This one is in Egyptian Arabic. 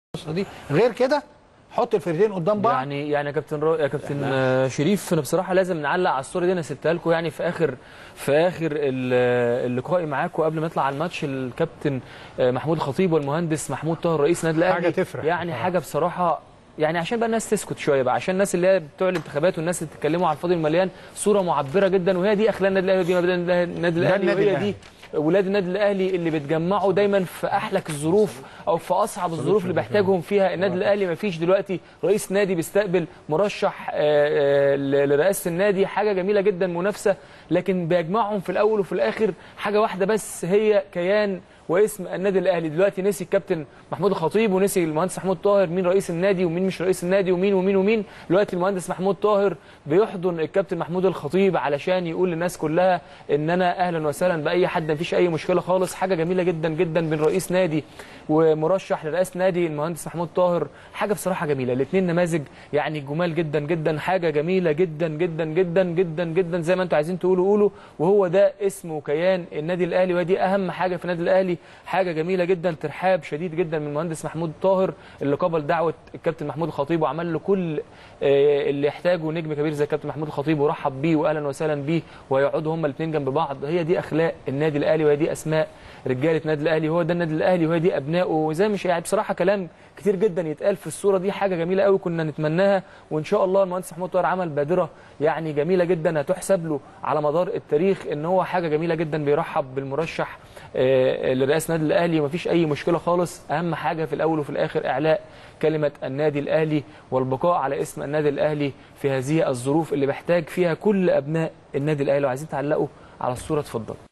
القصه دي غير كده حط الفريقين قدام بعض يعني يعني يا كابتن رو... يا كابتن آه، شريف انا بصراحه لازم نعلق على الصوره دي انا سبتها لكم يعني في اخر في اخر ال- اللقاء معاكم قبل ما يطلع على الماتش الكابتن آه، محمود الخطيب والمهندس محمود طاهر رئيس النادي الاهلي حاجة تفرح. يعني آه. حاجه بصراحه يعني عشان بقى الناس تسكت شويه بقى عشان الناس اللي هي بتوع الانتخابات والناس اللي بتتكلموا على الفاضي المليان صوره معبره جدا وهي دي اخلاق النادي الاهلي ودي مبادئ النادي الاهلي النادي وهي الأهلي. دي ولاد النادي الاهلي اللي بيتجمعوا دايما في احلك الظروف او في اصعب الظروف اللي بيحتاجهم فيها النادي الاهلي ما فيش دلوقتي رئيس نادي بيستقبل مرشح آه، آه، ل- لرئاسه النادي حاجه جميله جدا منافسه لكن بيجمعهم في الاول وفي الاخر حاجه واحده بس هي كيان واسم النادي الاهلي دلوقتي نسي الكابتن محمود الخطيب ونسي المهندس محمود طاهر مين رئيس النادي ومين مش رئيس النادي ومين ومين ومين دلوقتي المهندس محمود طاهر بيحضن الكابتن محمود الخطيب علشان يقول للناس كلها ان انا اهلا وسهلا باي حد مفيش اي مشكله خالص حاجه جميله جدا جدا بين رئيس نادي ومرشح لرئاسه نادي المهندس محمود طاهر حاجه بصراحه جميله الاثنين نماذج يعني جمال جدا جدا حاجه جميله جدا جدا جدا جدا جدا زي ما انتوا عايزين تقولوا قولوا وهو ده اسم وكيان النادي الاهلي ودي اهم حاجه في النادي الاهلي حاجه جميله جدا ترحاب شديد جدا من المهندس محمود طاهر اللي قبل دعوه الكابتن محمود الخطيب وعمل له كل آه، اللي يحتاجه نجم كبير زي الكابتن محمود الخطيب ورحب بيه واهلا وسهلا بيه ويقعدوا هما الاثنين جنب بعض هي دي اخلاق النادي الاهلي وهي دي اسماء رجاله النادي الاهلي هو ده النادي الاهلي وهي دي ابنائه وزي مش يعني بصراحه كلام كتير جدا يتقال في الصوره دي حاجه جميله قوي كنا نتمناها وان شاء الله المهندس محمود طاهر عمل بادره يعني جميله جدا هتحسب له على مدار التاريخ ان هو حاجه جميله جدا بيرحب بالمرشح آه، لرئاسه النادي الاهلي ومفيش اي مشكله خالص اهم حاجه في الاول وفي الاخر اعلاء كلمه النادي الاهلي والبقاء على اسم النادي الاهلي في هذه الظروف اللي بيحتاج فيها كل ابناء النادي الاهلي وعايزين تعلقوا على الصوره اتفضل